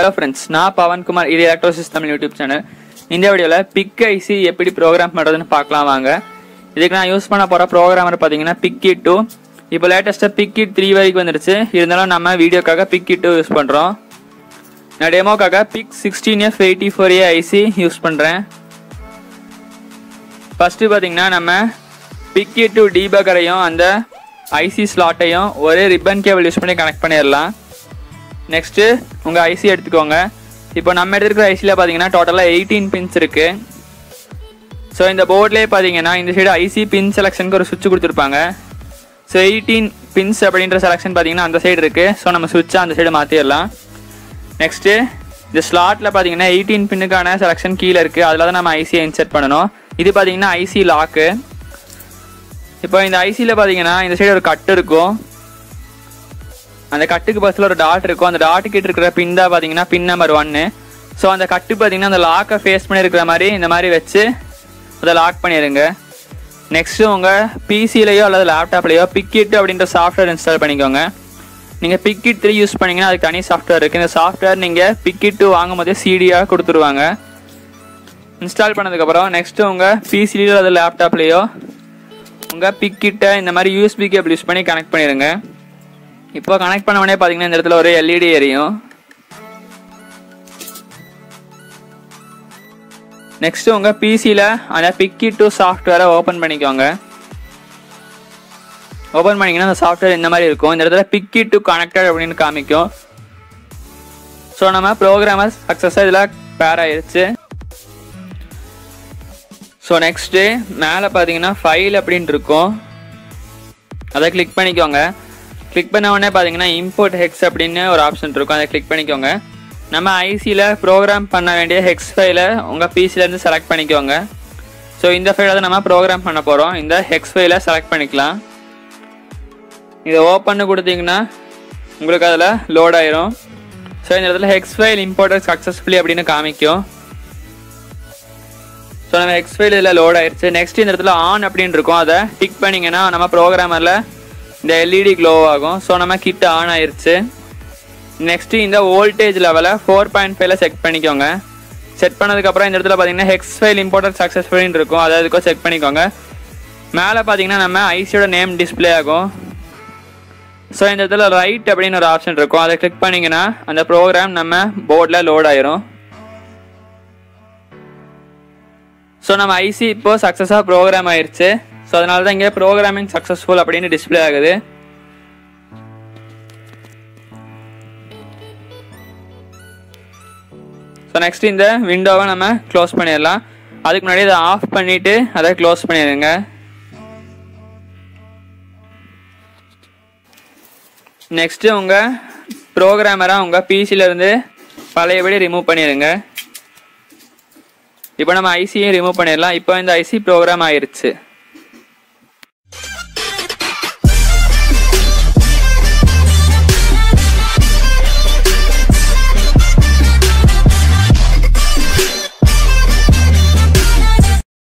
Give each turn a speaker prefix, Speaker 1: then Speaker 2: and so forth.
Speaker 1: hello friends நான் பவன்குமார் இது electro system YouTube channel இந்த வீடியோவில் பிக் ஐசி எப்படி ப்ரோக்ராம் பண்ணுறதுன்னு பார்க்கலாம் வாங்க இதுக்கு நான் யூஸ் பண்ண போகிற ப்ரோக்ராமர் பார்த்தீங்கன்னா பிக்கி டூ இப்போ லேட்டஸ்ட்டாக பிக்கி த்ரீ வரைக்கும் வந்துருச்சு இருந்தாலும் நம்ம வீடியோக்காக பிக்கி டூ யூஸ் பண்ணுறோம் நான் டெமோக்காக PIC sixteen F eighty four A IC use பண்ணுறேன் ஃபஸ்ட்டு பார்த்தீங்கன்னா நம்ம பிக்கி டூ டீபக்கரையும் அந்த ஐசி ஸ்லாட்டையும் ஒரே ரிப்பன் கேபிள் யூஸ் பண்ணி கனெக்ட் பண்ணிடலாம் நெக்ஸ்ட்டு உங்கள் ஐசி எடுத்துக்கோங்க இப்போ நம்ம எடுத்துருக்கிற ஐசியில் பார்த்தீங்கன்னா டோட்டலாக எயிட்டீன் பின்ஸ் இருக்குது ஸோ இந்த போர்ட்லேயே பார்த்தீங்கன்னா இந்த சைடு ஐசி பின் செலெக்ஷனுக்கு ஒரு சுவிட்ச் கொடுத்துருப்பாங்க ஸோ எயிட்டீன் பின்ஸ் அப்படின்ற செலெக்ஷன் பார்த்தீங்கன்னா அந்த சைடு இருக்குது ஸோ நம்ம சுவிட்சை அந்த சைடு மாற்றிடலாம் நெக்ஸ்ட்டு இந்த ஸ்லாட்டில் பார்த்தீங்கன்னா எயிட்டீன் பின்னுக்கான செலெக்ஷன் கீழே இருக்குது அதில் தான் நம்ம ஐசியை இன்செர்ட் பண்ணணும் இது பார்த்தீங்கன்னா ஐசி லாக்கு இப்போ இந்த ஐசியில் பார்த்தீங்கன்னா இந்த சைடு ஒரு கட்டு இருக்கும் அந்த கட்டுக்கு பக்கத்தில் ஒரு டாட் இருக்கும் அந்த டாட்டு கிட்ட இருக்கிற பின் தான் பார்த்தீங்கன்னா பின் நம்பர் ஒன்னு ஸோ அந்த கட்டு பார்த்தீங்கன்னா அந்த லாக்கை ஃபேஸ் பண்ணி இருக்கிற மாதிரி இந்த மாதிரி வச்சு அதை லாக் பண்ணிடுங்க நெக்ஸ்ட்டு உங்கள் பிசிலையோ அல்லது லேப்டாப்லேயோ பிக்கிட் அப்படின்ற சாஃப்ட்வேர் இன்ஸ்டால் பண்ணிக்கோங்க நீங்கள் பிக்கிட் த்ரீ யூஸ் பண்ணீங்கன்னா அதுக்கு தனி சாஃப்ட்வேர் இருக்குது இந்த சாஃப்ட்வேர் நீங்கள் பிக்கிட் டூ வாங்கும் போதே சிடியாக கொடுத்துருவாங்க இன்ஸ்டால் பண்ணதுக்கப்புறம் நெக்ஸ்ட்டு உங்கள் பிசிலையோ அல்லது லேப்டாப்லேயோ உங்கள் பிக்கிட்ட இந்த மாதிரி யூஎஸ்பி கேபிள் யூஸ் பண்ணி கனெக்ட் பண்ணிடுங்க இப்போ கனெக்ட் பண்ண உடனே பார்த்தீங்கன்னா இந்த இடத்துல ஒரு எல்இடி எரியும் நெக்ஸ்ட் உங்கள் பிசியில் அந்த பிக்கி டூ சாஃப்ட்வேரை ஓப்பன் பண்ணிக்கோங்க ஓப்பன் பண்ணிங்கன்னா அந்த சாஃப்ட்வேர் இந்த மாதிரி இருக்கும் இந்த இடத்துல பிக்கி டு கனெக்டட் அப்படின்னு காமிக்கும் ஸோ நம்ம ப்ரோக்ராமர் சக்ஸஸாக இதில் பேர் ஆயிருச்சு ஸோ நெக்ஸ்ட்டு மேலே பார்த்தீங்கன்னா ஃபைல் அப்படின்ட்டு இருக்கும் அதை கிளிக் பண்ணிக்கோங்க கிளிக் பண்ண உடனே பார்த்தீங்கன்னா இம்போர்ட் ஹெக்ஸ் அப்படின்னு ஒரு ஆப்ஷன் இருக்கும் அதை கிளிக் பண்ணிக்கோங்க நம்ம ஐசியில் ப்ரோக்ராம் பண்ண வேண்டிய ஹெக்ஸ் ஃபைலை உங்கள் பிசிலேருந்து செலக்ட் பண்ணிக்கோங்க ஸோ இந்த ஃபைலை தான் நம்ம ப்ரோக்ராம் பண்ண போகிறோம் இந்த ஹெக்ஸ் ஃபைலை செலக்ட் பண்ணிக்கலாம் இதை ஓப்பன் கொடுத்தீங்கன்னா உங்களுக்கு அதில் லோட் ஆயிரும் ஸோ இந்த இடத்துல ஹெக்ஸ் ஃபைல் இம்போர்ட்டட் சக்ஸஸ்ஃபுல்லி அப்படின்னு காமிக்கும் ஸோ நம்ம ஹெக்ஸ் ஃபைல் இதில் லோட் ஆயிருச்சு நெக்ஸ்ட் இந்த இடத்துல ஆன் அப்படின்னு இருக்கும் அதை டிக் பண்ணிங்கன்னா நம்ம ப்ரோக்ராமரில் இந்த எல்இடி க்ளோ ஆகும் ஸோ நம்ம கிட்ட ஆன் ஆயிருச்சு நெக்ஸ்ட் இந்த வோல்டேஜ் லெவலை ஃபோர் பாயிண்ட் ஃபைவ்ல செக் பண்ணிக்கோங்க செட் பண்ணதுக்கப்புறம் இந்த இடத்துல பார்த்தீங்கன்னா ஹெக்ஸ் ஃபைல் இம்போர்ட்டட் சக்ஸஸ்ஃபுல்னு இருக்கும் அதை அதுக்கோ செக் பண்ணிக்கோங்க மேலே பார்த்தீங்கன்னா நம்ம ஐசியோட நேம் டிஸ்பிளே ஆகும் ஸோ இந்த இடத்துல ரைட் அப்படின்னு ஒரு ஆப்ஷன் இருக்கும் அதை கிளிக் பண்ணிங்கன்னா அந்த ப்ரோக்ராம் நம்ம போர்டில் லோட் ஆயிரும் ஸோ நம்ம ஐசி இப்போ சக்ஸஸாக ப்ரோக்ராம் ஆயிருச்சு ஸோ அதனால தான் இங்கே ப்ரோக்ராமிங் சக்ஸஸ்ஃபுல் அப்படின்னு டிஸ்பிளே ஆகுது ஸோ நெக்ஸ்ட் இந்த விண்டோவை நம்ம க்ளோஸ் பண்ணிடலாம் அதுக்கு முன்னாடி இதை ஆஃப் பண்ணிவிட்டு அதை க்ளோஸ் பண்ணிடுங்க நெக்ஸ்ட்டு உங்கள் ப்ரோக்ராமரை உங்கள் பிசிலேருந்து பழையபடி ரிமூவ் பண்ணிடுங்க இப்போ நம்ம ஐசியும் ரிமூவ் பண்ணிடலாம் இப்போ இந்த ஐசி ப்ரோக்ராம் ஆயிருச்சு